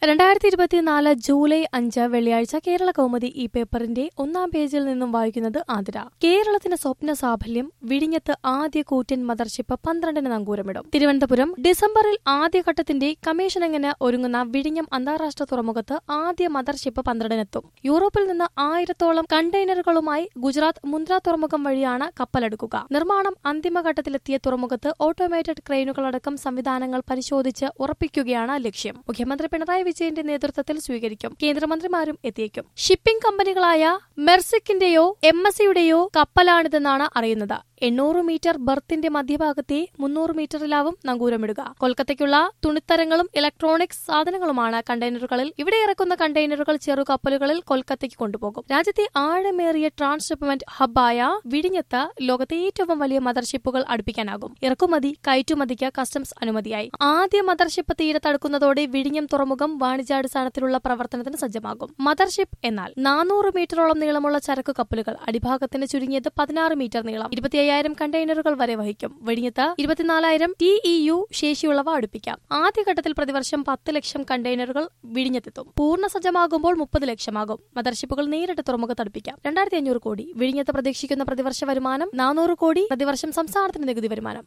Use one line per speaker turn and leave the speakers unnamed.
രണ്ടായിരത്തി ഇരുപത്തിനാല് ജൂലൈ അഞ്ച് വെള്ളിയാഴ്ച കേരള കൗമുദി ഈ പേപ്പറിന്റെ ഒന്നാം പേജിൽ നിന്നും വായിക്കുന്നത് ആതിര കേരളത്തിന് സ്വപ്ന സാഫല്യം വിഴിഞ്ഞത്ത് ആദ്യ കൂറ്റൻ മദർഷിപ്പ് പന്ത്രണ്ടിന് നങ്കൂരമിടും തിരുവനന്തപുരം ഡിസംബറിൽ ആദ്യഘട്ടത്തിന്റെ കമ്മീഷനിങ്ങിന് ഒരുങ്ങുന്ന വിഴിഞ്ഞം അന്താരാഷ്ട്ര തുറമുഖത്ത് ആദ്യ മദർഷിപ്പ് പന്ത്രണ്ടിനെത്തും യൂറോപ്പിൽ നിന്ന് ആയിരത്തോളം കണ്ടെയ്നറുകളുമായി ഗുജറാത്ത് മുന്ദ്ര തുറമുഖം വഴിയാണ് കപ്പലെടുക്കുക നിർമ്മാണം അന്തിമഘട്ടത്തിലെത്തിയ തുറമുഖത്ത് ഓട്ടോമേറ്റഡ് ക്രെയിനുകളടക്കം സംവിധാനങ്ങൾ പരിശോധിച്ച് ഉറപ്പിക്കുകയാണ് ലക്ഷ്യം മുഖ്യമന്ത്രി പിണറായി വിജയന്റെ നേതൃത്വത്തിൽ സ്വീകരിക്കും കേന്ദ്രമന്ത്രിമാരും എത്തിയേക്കും ഷിപ്പിംഗ് കമ്പനികളായ മെർസിക്കിന്റെയോ എം എസ് സിയുടെയോ കപ്പലാണിതെന്നാണ് അറിയുന്നത് എണ്ണൂറ് മീറ്റർ ബർത്തിന്റെ മധ്യഭാഗത്തെ മുന്നൂറ് മീറ്ററിലാവും നങ്കൂരമിടുക കൊൽക്കത്തയ്ക്കുള്ള തുണിത്തരങ്ങളും ഇലക്ട്രോണിക്സ് സാധനങ്ങളുമാണ് കണ്ടെയ്നറുകളിൽ ഇവിടെ ഇറക്കുന്ന കണ്ടെയ്നറുകൾ ചെറു കപ്പലുകളിൽ കൊൽക്കത്തയ്ക്ക് കൊണ്ടുപോകും രാജ്യത്തെ ആഴമേറിയ ട്രാൻസ്ഷിപ്മെന്റ് ഹബ്ബായ വിഴിഞ്ഞത്ത് ലോകത്തെ ഏറ്റവും വലിയ മദർഷിപ്പുകൾ അടുപ്പിക്കാനാകും ഇറക്കുമതി കയറ്റുമതിക്ക് കസ്റ്റംസ് അനുമതിയായി ആദ്യ മദർഷിപ്പ് തീരത്തടുക്കുന്നതോടെ വിഴിഞ്ഞം തുറമുഖം വാണിജ്യാടിസ്ഥാനത്തിലുള്ള പ്രവർത്തനത്തിന് സജ്ജമാകും മദർഷിപ്പ് എന്നാൽ നാനൂറ് മീറ്ററോളം നീളമുള്ള ചരക്ക് കപ്പലുകൾ അടിഭാഗത്തിന് ചുരുങ്ങിയത് പതിനാറ് മീറ്റർ നീളം ഇരുപത്തി അയ്യായിരം കണ്ടെയ്നറുകൾ വരെ വഹിക്കും വെടിഞ്ഞത്ത് ഇരുപത്തിനാലായിരം ടി ഇ യു ശേഷിയുള്ളവ അടുപ്പിക്കാം ആദ്യഘട്ടത്തിൽ പ്രതിവർഷം പത്ത് ലക്ഷം കണ്ടെയ്നറുകൾ വിഴിഞ്ഞത്തെത്തും പൂർണ്ണ സജ്ജമാകുമ്പോൾ മുപ്പത് ലക്ഷമാകും മദർഷിപ്പുകൾ നേരിട്ട് തുറമുഖത്ത് അടുപ്പിക്കാം രണ്ടായിരത്തി അഞ്ഞൂറ് കോടി വിഴിഞ്ഞത്ത് പ്രതീക്ഷിക്കുന്ന പ്രതിവർഷ വരുമാനം നാനൂറ് കോടി പ്രതിവർഷം സംസ്ഥാനത്തിന് നികുതി വരുമാനം